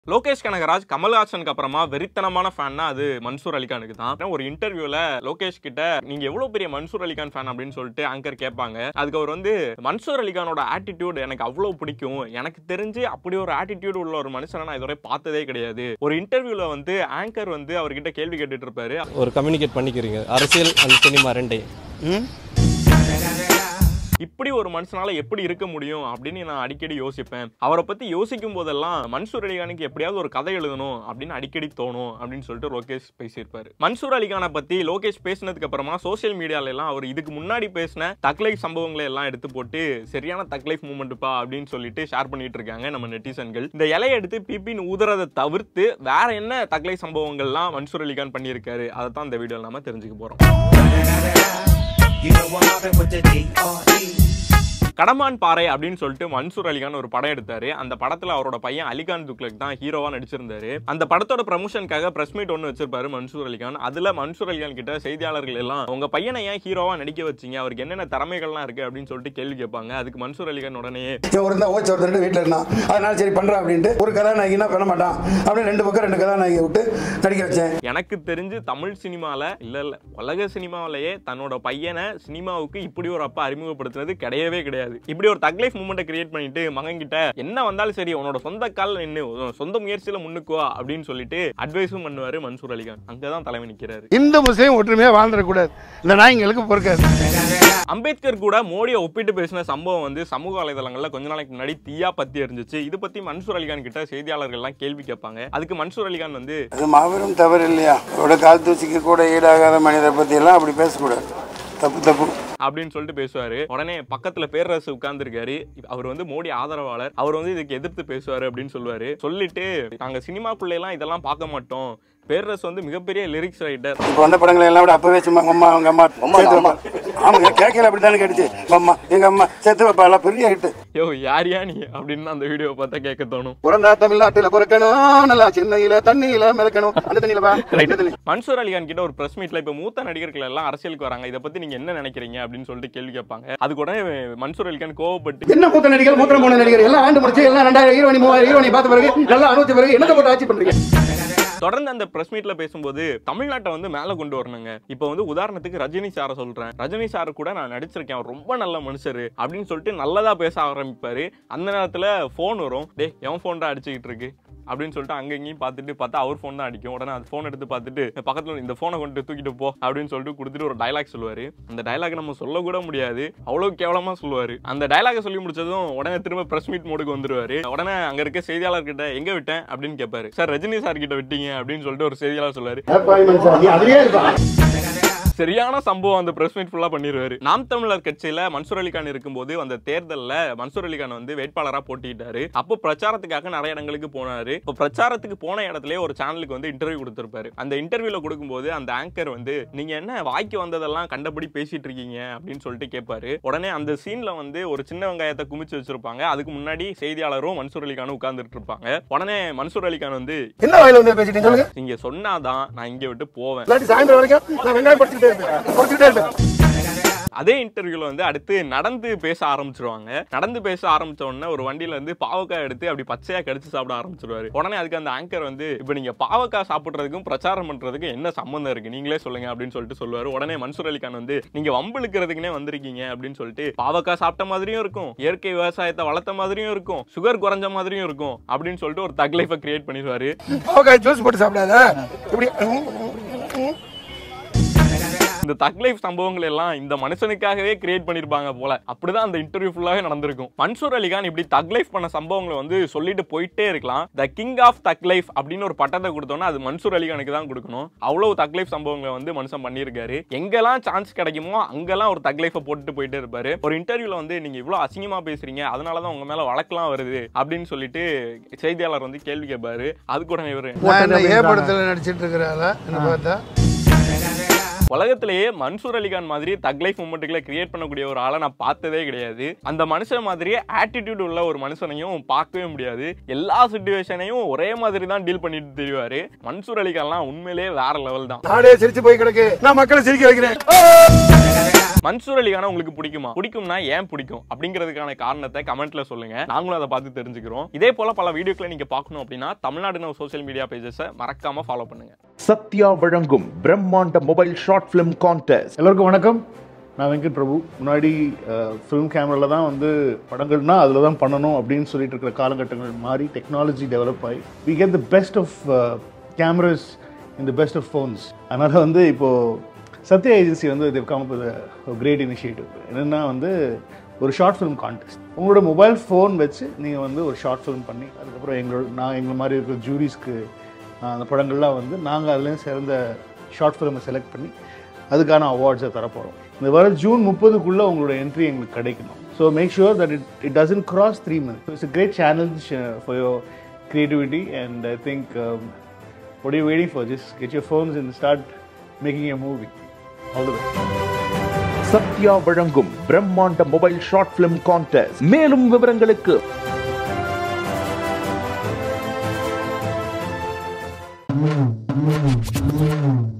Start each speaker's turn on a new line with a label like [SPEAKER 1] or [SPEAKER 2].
[SPEAKER 1] லோகேஷ் கனகராஜ் கமல்ஹாசனுக்கு அப்புறமா வெறித்தனமான ஃபேன்னா அது மன்சூர் அலிகானுக்கு தான் ஒரு இன்டர்வியூல லோகேஷ் கிட்ட நீங்க எவ்வளவு பெரிய மன்சூர் அலிகான் ஃபேன் அப்படின்னு சொல்லிட்டு ஆங்கர் கேட்பாங்க அதுக்கு அவர் வந்து மன்சூர் அலிகானோட ஆட்டிடியூட் எனக்கு அவ்வளவு பிடிக்கும் எனக்கு தெரிஞ்சு அப்படி ஒரு ஆட்டிடியூட் உள்ள ஒரு மனுஷனை நான் இதுவரை பார்த்ததே கிடையாது ஒரு இன்டர்வியூல வந்து ஆங்கர் வந்து அவர்கிட்ட கேள்வி கேட்டுட்டு இருப்பாரு
[SPEAKER 2] ஒரு கம்யூனிகேட் பண்ணிக்கிறீங்க அரசியல் அண்ட் சினிமா ரெண்டையும்
[SPEAKER 1] இப்படி ஒரு மனுஷனால எப்படி இருக்க முடியும் அப்படின்னு நான் அடிக்கடி யோசிப்பேன் அவரை பத்தி யோசிக்கும் போதெல்லாம் மன்சூர் அலிகானுக்கு எப்படியாவது ஒரு கதை எழுதணும் அப்படின்னு அடிக்கடி தோணும் அப்படின்னு சொல்லிட்டு லோகேஷ் பேசியிருப்பாரு மன்சூர் அலிகானை பத்தி லோகேஷ் பேசினதுக்கு அப்புறமா சோஷியல் மீடியால எல்லாம் அவர் இதுக்கு முன்னாடி பேசின தக்லைஃப் சம்பவங்களை எல்லாம் எடுத்து போட்டு சரியான தக்லைஃப் மூமெண்ட்ப்பா அப்படின்னு சொல்லிட்டு ஷேர் பண்ணிட்டு இருக்காங்க நம்ம நெட்டிசன்கள் இந்த இலையை எடுத்து பிபின்னு ஊதுறதை தவிர்த்து வேற என்ன தக்லை சம்பவங்கள்லாம் மன்சூர் அலிகான் பண்ணியிருக்காரு அதை தான் இந்த வீடியோவில் நாம தெரிஞ்சுக்க போறோம்
[SPEAKER 3] You know I'm mobbing with the D.R.E.
[SPEAKER 1] கடமான் பாறை அப்படின்னு சொல்லிட்டு மன்சூர் அலிகான் ஒரு படம் எடுத்தாரு அந்த படத்துல அவரோட பையன் அலிகான் துக்லக் தான் ஹீரோவா நடிச்சிருந்தாரு அந்த படத்தோட ப்ரமோஷனுக்காக பிரஸ் மீட் ஒன்று வச்சிருப்பாரு மன்சூர் அலிகான் அதுல மன்சூர் அலிகான் கிட்ட செய்தியாளர்கள் எல்லாம் உங்க பையனை ஏன் ஹீரோவா நடிக்க வச்சீங்க அவருக்கு என்னென்ன திறமைகள்லாம் இருக்கு அப்படின்னு சொல்லிட்டு கேள்வி கேட்பாங்க அதுக்கு மன்சூர் அலிகான் உடனே
[SPEAKER 4] இவன் ஒரு தான் ஓச்சு ஒருத்தர் வீட்டில் இருந்தான் அதனால சரி பண்ணுறேன் அப்படின்ட்டு ஒரு கதாநாயகினா பண்ண மாட்டான் அப்படின்னு ரெண்டு பக்கம் ரெண்டு கதாநாயகியை விட்டு நடிக்க வச்சேன்
[SPEAKER 1] எனக்கு தெரிஞ்சு தமிழ் சினிமால இல்ல இல்ல உலக சினிமாவிலேயே தன்னோட பையனை சினிமாவுக்கு இப்படி ஒரு அப்பா அறிமுகப்படுத்துனது கிடையவே கிடையாது இப்படி ஒரு தக்லைஃப் மூமெண்ட்டை கிரியேட் பண்ணிட்டு மகன் கிட்ட என்ன வந்தாலும் சரி உன்னோட சொந்த காலில் நின்று உன் சொந்த முயற்சியில முன்னுக்குவா அப்படின்னு சொல்லிட்டு அட்வைஸும் பண்ணுவாரு மன்சூர் அலிகான் அங்கதான் தலைமை நிக்கிறாரு
[SPEAKER 5] இந்து முஸ்லீம் ஒற்றுமையாக வாழ்ந்துடக்கூடாது இந்த நாய்ங்களுக்கு பொறுக்காது
[SPEAKER 1] அம்பேத்கர் கூட மோடியை ஒப்பிட்டு பேசின சம்பவம் வந்து சமூக வலைதளங்கள்ல கொஞ்ச நாளைக்கு முன்னாடி தீயா பத்தி எரிஞ்சிச்சு இது பத்தி மன்சூர் அலிகான் கிட்ட செய்தியாளர்கள் எல்லாம் கேள்வி கேட்பாங்க அதுக்கு மன்சூர் அலிகான் வந்து
[SPEAKER 4] அது மாபெரும் தவறு இல்லையா அவரோட கால் தூசிக்கு கூட ஈடாகாத மனிதரை பற்றி எல்லாம் அப்படி பேசக்கூடாது தப்பு தப்பு
[SPEAKER 1] அப்படின்னு சொல்லிட்டு பேசுவாரு உடனே பக்கத்துல பேரரசு உட்கார்ந்துருக்காரு அவர் வந்து மோடி ஆதரவாளர் அவர் வந்து இதுக்கு எதிர்த்து பேசுவாரு அப்படின்னு சொல்லுவாரு சொல்லிட்டு நாங்க சினிமாக்குள்ள எல்லாம் இதெல்லாம் பார்க்க மாட்டோம் பேரரசு வந்து மிகப்பெரிய லிரிக்ஸ் ரைட்டர்
[SPEAKER 4] இப்போ வந்த படங்களை எல்லாம் விட அப்பவே சும்மா உங்க அம்மா அவங்க அம்மா சேர்த்து வைப்பா ஆமாங்க கேட்கல அப்படி தானே கேட்டுச்சு உங்க அம்மா எங்க அம்மா சேர்த்து வைப்பா எல்லாம் பெரிய ஹிட்டு
[SPEAKER 1] யோ யார் யா நீ அப்படின்னு அந்த வீடியோ பார்த்தா கேட்க தோணும்
[SPEAKER 5] பிறந்தா தமிழ்நாட்டில் பிறக்கணும் நல்லா சின்னையில தண்ணியில மிதக்கணும் அந்த தண்ணியில வா இந்த தண்ணி
[SPEAKER 1] மன்சூர் அலிகான் கிட்ட ஒரு பிரஸ் மீட்ல இப்ப மூத்த நடிகர்கள் எல்லாம் அரசியலுக்கு வராங்க இதை பத்தி நீங்க என்ன நினைக்கிறீங்க அப்படின்னு சொல்லிட்டு கேள்வி கேட்பாங்க அதுக்கு உடனே மன்சூர் அலிகான் கோவப்பட்டு
[SPEAKER 5] என்ன மூத்த நடிகர் மூத்த போன நடிகர் எல்லாம் ஆண்டு முடிச்சு எல்லாம் ரெண்டாயிரம் ஹீரோனி மூவாயிரம் ஹீரோனி பார்த்த பிறகு நல்லா அனுபவிச்ச பிறகு என்னத்தை போட்டு ஆட்சி பண்றீங்க
[SPEAKER 1] தொடர்ந்து அந்த பிரஸ் மீட்ல பேசும்போது தமிழ்நாட்டை வந்து மேல கொண்டு வரணுங்க இப்போ வந்து உதாரணத்துக்கு ரஜினி சாரை சொல்றேன் ரஜினி சார் கூட நான் நடிச்சிருக்கேன் அவர் ரொம்ப நல்ல மனுஷரு அப்படின்னு சொல்லிட்டு நல்லதா பேச ஆரம்பிப்பாரு அந்த நேரத்துல ஃபோன் வரும் டேய் எவன் ஃபோன் தான் அடிச்சுக்கிட்டு இருக்கு அப்படின்னு சொல்லிட்டு அங்க இங்கேயும் பார்த்துட்டு பார்த்தா அவர் ஃபோன் தான் அடிக்கும் உடனே அந்த ஃபோன் எடுத்து பார்த்துட்டு பக்கத்துல இந்த ஃபோனை கொண்டு தூக்கிட்டு போ அப்படின்னு சொல்லிட்டு கொடுத்துட்டு ஒரு டைலாக் சொல்லுவாரு அந்த டைலாக் நம்ம சொல்ல கூட முடியாது அவ்வளவு கேவலமா சொல்லுவாரு அந்த டைலாக சொல்லி முடிச்சதும் உடனே திரும்ப பிரஸ் மீட் மோடுக்கு வந்துருவாரு உடனே அங்க இருக்க செய்தியாளர் கிட்ட எங்க விட்டேன் அப்படின்னு கேட்பாரு சார் ரஜினி சார் கிட்ட விட்டீங்க அப்படின்னு சொல்லிட்டு ஒரு செய்தியாளர் சொல்லுவாரு
[SPEAKER 5] ஏப்பாய் மனுஷா, நீ அதுலயே இருப்பா
[SPEAKER 1] சரியான சம்பவம் அந்த பிரஸ் மீட் ஃபுல்லா பண்ணிடுவாரு நாம் தமிழர் கட்சியில மன்சூர் அலிகான் இருக்கும்போது அந்த தேர்தல்ல மன்சூர் அலிகான் வந்து வேட்பாளரா போட்டிட்டாரு அப்போ பிரச்சாரத்துக்காக நிறைய இடங்களுக்கு போனாரு இப்போ பிரச்சாரத்துக்கு போன இடத்துல ஒரு சேனலுக்கு வந்து இன்டர்வியூ கொடுத்திருப்பாரு அந்த இன்டர்வியூல கொடுக்கும்போது அந்த ஆங்கர் வந்து நீங்க என்ன வாய்க்கு வந்ததெல்லாம் கண்டபடி பேசிட்டு இருக்கீங்க அப்படின்னு சொல்லிட்டு கேட்பாரு உடனே அந்த சீன்ல வந்து ஒரு சின்ன வெங்காயத்தை குமிச்சு வச்சிருப்பாங்க அதுக்கு முன்னாடி செய்தியாளரும் மன்சூர் அலிகானும் உட்கார்ந்துட்டு இருப்பாங்க உடனே மன்சூர் அலிகான் வந்து
[SPEAKER 5] என்ன வாயில வந்து பேசிட்டீங்க சொல்லுங்க
[SPEAKER 1] நீங்க சொன்னாதான் நான் இங்க விட்டு போவேன்
[SPEAKER 5] இல்லாட்டி சாயந்தரம் வரைக்கும் நான் வெங்காயம் படிச்சுட்டே இருப்பேன் படிச்சுட்டே இருப்பேன்
[SPEAKER 1] அதே இன்டர்வியூல வந்து அடுத்து நடந்து பேச ஆரம்பிச்சிருவாங்க நடந்து பேச ஆரம்பிச்ச உடனே ஒரு வண்டியில இருந்து பாவக்காய் எடுத்து அப்படி பச்சையா கடிச்சு சாப்பிட ஆரம்பிச்சிருவாரு உடனே அதுக்கு அந்த ஆங்கர் வந்து இப்போ நீங்க பாவக்காய் சாப்பிடுறதுக்கும் பிரச்சாரம் பண்றதுக்கும் என்ன சம்மந்தம் இருக்கு நீங்களே சொல்லுங்க அப்படின்னு சொல்லிட்டு சொல்லுவாரு உடனே மன்சூர் அலிகான் வந்து நீங்க வம்பிழுக்கிறதுக்குனே வந்திருக்கீங்க அப்படின்னு சொல்லிட்டு பாவக்காய் சாப்பிட்ட மாதிரியும் இருக்கும் இயற்கை விவசாயத்தை வளர்த்த மாதிரியும் இருக்கும் சுகர் குறைஞ்ச மாதிரியும் இருக்கும் அப்படின்னு சொல்லிட்டு ஒரு தக் லைஃபை கிரியேட் பண்ணிடுவாரு
[SPEAKER 5] பாவக்காய் ஜூஸ் போட்டு சாப்பிடாத இப்படி
[SPEAKER 1] இந்த தக் லைஃப் சம்பவங்கள் எல்லாம் இந்த மனுஷனுக்காகவே கிரியேட் பண்ணிருப்பாங்க போல அப்படிதான் அந்த இன்டர்வியூ ஃபுல்லாவே நடந்திருக்கும் மன்சூர் அலிகான் இப்படி தக் லைஃப் பண்ண சம்பவங்களை வந்து சொல்லிட்டு போயிட்டே இருக்கலாம் the king of thug life அப்படின்னு ஒரு பட்டத்தை கொடுத்தோம்னா அது மன்சூர் அலிகானுக்கு தான் கொடுக்கணும் அவ்வளவு தக் லைஃப் சம்பவங்களை வந்து மனுஷன் பண்ணியிருக்காரு எங்கெல்லாம் சான்ஸ் கிடைக்குமோ அங்கெல்லாம் ஒரு தக் லைஃபை போட்டுட்டு போயிட்டே இருப்பாரு ஒரு இன்டர்வியூல வந்து நீங்க இவ்வளவு அசிங்கமா பேசுறீங்க அதனாலதான் உங்க மேல வழக்கெல்லாம் வருது அப்படின்னு சொல்லிட்டு செய்தியாளர் வந்து கேள்வி கேட்பாரு அதுக்கு உடனே இவரு
[SPEAKER 5] நான் என்ன ஏ படத்துல நடிச்சிட்டு இருக்கிறாள என்ன பார்த்தா
[SPEAKER 1] உலகத்திலேயே மன்சூர் அலிகான் மாதிரி தக் லைஃப் மூமெண்ட்டுகளை கிரியேட் பண்ணக்கூடிய ஒரு ஆளை நான் பார்த்ததே கிடையாது அந்த மனுஷன் மாதிரியே ஆட்டிடியூட் உள்ள ஒரு மனுஷனையும் பார்க்கவே முடியாது எல்லா சுச்சுவேஷனையும் ஒரே மாதிரி தான் டீல் பண்ணிட்டு தெரிவாரு மன்சூர் அலிகான்லாம் உண்மையிலேயே வேற லெவல் தான்
[SPEAKER 5] நாடே சிரிச்சு போய் கிடக்கு நான் மக்களை சிரிக்க வைக்கிறேன்
[SPEAKER 1] மன்சூர் அலிகான உங்களுக்கு பிடிக்குமா பிடிக்கும்னா ஏன் பிடிக்கும் அப்படிங்கிறதுக்கான காரணத்தை கமெண்ட்ல சொல்லுங்க நாங்களும் அதை பார்த்து தெரிஞ்சுக்கிறோம் இதே போல பல வீடியோக்களை நீங்க பார்க்கணும் அப்படின்னா தமிழ்நாடு நவ் சோஷியல் மீடியா பேஜஸை மறக்காம ஃபாலோ பண்ணுங்க
[SPEAKER 6] சத்யா வழங்கும் பிரம்மாண்ட மொபைல் ஷார்ட் ஃபிலிம் கான்டெஸ்ட்
[SPEAKER 7] எல்லாருக்கும் வணக்கம் நான் வெங்கட் பிரபு முன்னாடி ஃபிலிம் கேமராவில் தான் வந்து படங்கள்னா அதில் தான் பண்ணணும் அப்படின்னு சொல்லிட்டு இருக்கிற காலகட்டங்கள் மாறி டெக்னாலஜி டெவலப் ஆகி we get the best of cameras in the best of phones அதனால் வந்து இப்போது சத்யா ஏஜென்சி வந்து இது கம் கிரேட் இனிஷியேட்டிவ் என்னென்னா வந்து ஒரு ஷார்ட் ஃபிலிம் கான்டெஸ்ட் உங்களோட மொபைல் ஃபோன் வச்சு நீங்கள் வந்து ஒரு ஷார்ட் ஃபிலிம் பண்ணி அதுக்கப்புறம் எங்களோட நான் எங்களை மாதிரி இருக்கிற ஜூரிஸ்க்கு அந்த படங்கள்லாம் வந்து நாங்கள் அதுலேயும் சிறந்த ஷார்ட் ஃபிலிமை செலக்ட் பண்ணி அதுக்கான அவார்ட்ஸை தரப்போகிறோம் இந்த வர ஜூன் முப்பதுக்குள்ளே உங்களோட என்ட்ரி எங்களுக்கு கிடைக்கணும் so make sure that it it doesn't cross three months it's a great challenge for your creativity and I think um, what are you waiting for? Just get your phones and start making a movie. All the best.
[SPEAKER 6] Sathya வழங்கும் பிரம்மாண்ட mobile short film contest மேலும் விவரங்களுக்கு
[SPEAKER 5] Mm-hmm.